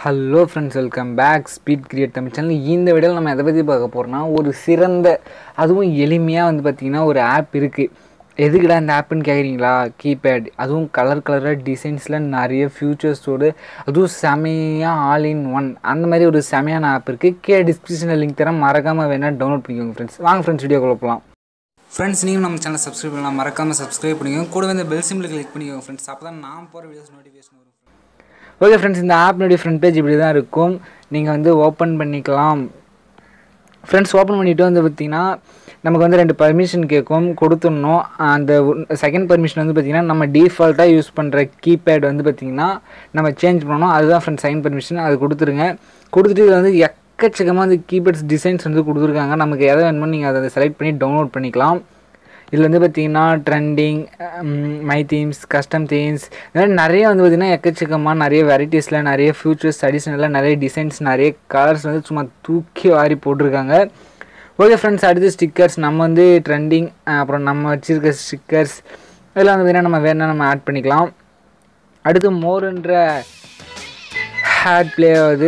hello friends welcome back speed create Tamil channel இந்த வீடியோவில் நம்ம எதை பற்றி பார்க்க போகிறோம்னா ஒரு சிறந்த அதுவும் எளிமையாக வந்து பார்த்திங்கன்னா ஒரு ஆப் இருக்குது எதுக்குடா இந்த ஆப்புன்னு கேட்குறீங்களா கீபேட் அதுவும் கலர் கலராக டிசைன்ஸில் நிறைய ஃபியூச்சர்ஸோடு அதுவும் செமையாக ஆல் இன் ஒன் அந்த மாதிரி ஒரு செமையான ஆப் இருக்குது கே டிஸ்கிரிப்ஷனில் லிங்க் தரேன் மறக்காமல் வேணால் டவுன்லோட் பண்ணிக்கோங்க ஃப்ரெண்ட்ஸ் வாங்க ஃப்ரெண்ட்ஸ் வீடியோக்குள்ள போகலாம் ஃப்ரெண்ட்ஸ் நீங்கள் நம்ம சேனல் சப்ஸ்கிரைப் பண்ணலாம் மறக்காமல் சப்ஸ்கிரைப் பண்ணிக்கோங்க கூடவே இந்த பெல் சிம்பிள் கிளிக் பண்ணிக்கோங்க ஃப்ரெண்ட்ஸ் அப்போ தான் நான் போகிற வீடியோஸ் நோட்டிஃபிகேஷன் வரும் ஓகே ஃப்ரெண்ட்ஸ் இந்த ஆப்னுடைய ஃப்ரண்ட் பேஜ் இப்படி தான் இருக்கும் நீங்கள் வந்து ஓப்பன் பண்ணிக்கலாம் ஃப்ரெண்ட்ஸ் ஓப்பன் பண்ணிவிட்டு வந்து பார்த்திங்கன்னா நமக்கு வந்து ரெண்டு பர்மிஷன் கேட்கும் கொடுத்துடணும் அந்த செகண்ட் பர்மிஷன் வந்து பார்த்திங்கன்னா நம்ம டிஃபால்ட்டாக யூஸ் பண்ணுற கீபேட் வந்து பார்த்திங்கன்னா நம்ம சேஞ்ச் பண்ணணும் அதுதான் ஃப்ரெண்ட்ஸ் சைன் பர்மிஷன் அது கொடுத்துருங்க கொடுத்துட்டு இதில் வந்து எக்கச்சக்கமாக அந்த கீபேட்ஸ் டிசைன்ஸ் வந்து கொடுத்துருக்காங்க நமக்கு எதை வேணுமோ நீங்கள் அதை செலக்ட் பண்ணி டவுன்லோட் பண்ணிக்கலாம் இதில் வந்து பார்த்திங்கன்னா trending my themes custom themes இந்த மாதிரி நிறைய வந்து பார்த்திங்கன்னா எக்கச்சக்கமாக நிறைய வெரைட்டிஸில் நிறைய ஃபியூச்சர்ஸ் அடிஷ்னலாக நிறைய டிசைன்ஸ் நிறைய கலர்ஸ் வந்து சும்மா தூக்கி வாரி போட்டிருக்காங்க ஓகே ஃப்ரெண்ட்ஸ் அடுத்து ஸ்டிக்கர்ஸ் நம்ம வந்து ட்ரெண்டிங் அப்புறம் நம்ம வச்சுருக்க ஸ்டிக்கர்ஸ் இதெல்லாம் வந்து பார்த்திங்கன்னா நம்ம வேணால் நம்ம ஆட் பண்ணிக்கலாம் அடுத்து மோர்ன்ற ஹேட் ப்ளே ஆகுது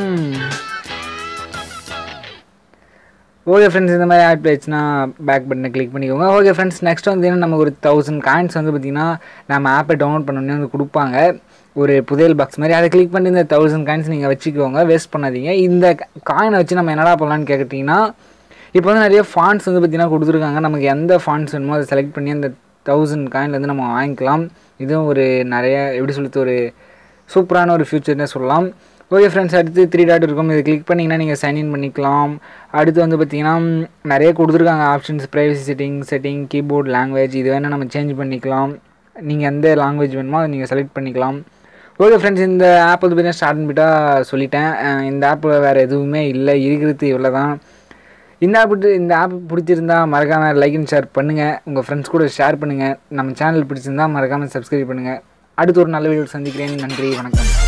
ஓகே ஃப்ரெண்ட்ஸ் இந்த மாதிரி ஆட் ஆயிடுச்சுன்னா பேக் பட்டனை கிளிக் பண்ணிக்கோங்க ஓகே ஃப்ரெண்ட்ஸ் நெக்ஸ்ட் வந்து நம்ம ஒரு தௌசண்ட் காயின்ஸ் வந்து பார்த்திங்கன்னா நம்ம ஆப்பை டவுன்லோட் பண்ணோன்னே வந்து கொடுப்பாங்க ஒரு புதையல் பாக்ஸ் மாதிரி அதை கிளிக் பண்ணி இந்த தௌசண்ட் காயின்ஸ் நீங்கள் வச்சுக்கோங்க வேஸ்ட் பண்ணாதீங்க இந்த காயினை வச்சு நம்ம என்னடா பண்ணலான்னு கேட்டிங்கன்னா இப்போ வந்து நிறைய ஃபாண்ட்ஸ் வந்து பார்த்திங்கன்னா கொடுத்துருக்காங்க நமக்கு எந்த ஃபாண்ட்ஸ் வேணுமோ அதை செலக்ட் பண்ணி அந்த தௌசண்ட் காயின்லேருந்து நம்ம வாங்கிக்கலாம் இதுவும் ஒரு நிறைய எப்படி சொல்லுறது ஒரு சூப்பரான ஒரு ஃபியூச்சர்னே சொல்லலாம் ஓகே ஃப்ரெண்ட்ஸ் அடுத்து த்ரீ டாட் இருக்கும் இதை கிளிக் பண்ணிங்கன்னா நீங்கள் சைன்இன் பண்ணிக்கலாம் அடுத்து வந்து பார்த்திங்கன்னா நிறைய கொடுத்துருக்காங்க options privacy setting setting keyboard language இது வேணால் நம்ம சேஞ்ச் பண்ணிக்கலாம் நீங்கள் எந்த லாங்குவேஜ் வேணுமோ அதை நீங்கள் செலக்ட் பண்ணிக்கலாம் ஓகே ஃப்ரெண்ட்ஸ் இந்த ஆப் வந்து பார்த்தீங்கன்னா ஸ்டார்ட் பண்ணிட்டா சொல்லிட்டேன் இந்த ஆப்பில் வேறு எதுவுமே இல்லை இருக்கிறது இவ்வளோ தான் இந்த ஆப் இந்த ஆப் பிடிச்சிருந்தா மறக்காமல் லைக் அண்ட் ஷேர் பண்ணுங்கள் உங்கள் ஃப்ரெண்ட்ஸ் கூட ஷேர் பண்ணுங்கள் நம்ம சேனல் பிடிச்சிருந்தா மறக்காமல் சப்ஸ்கிரைப் பண்ணுங்கள் அடுத்து ஒரு நல்ல வீடியோ சந்திக்கிறேன் நன்றி வணக்கம்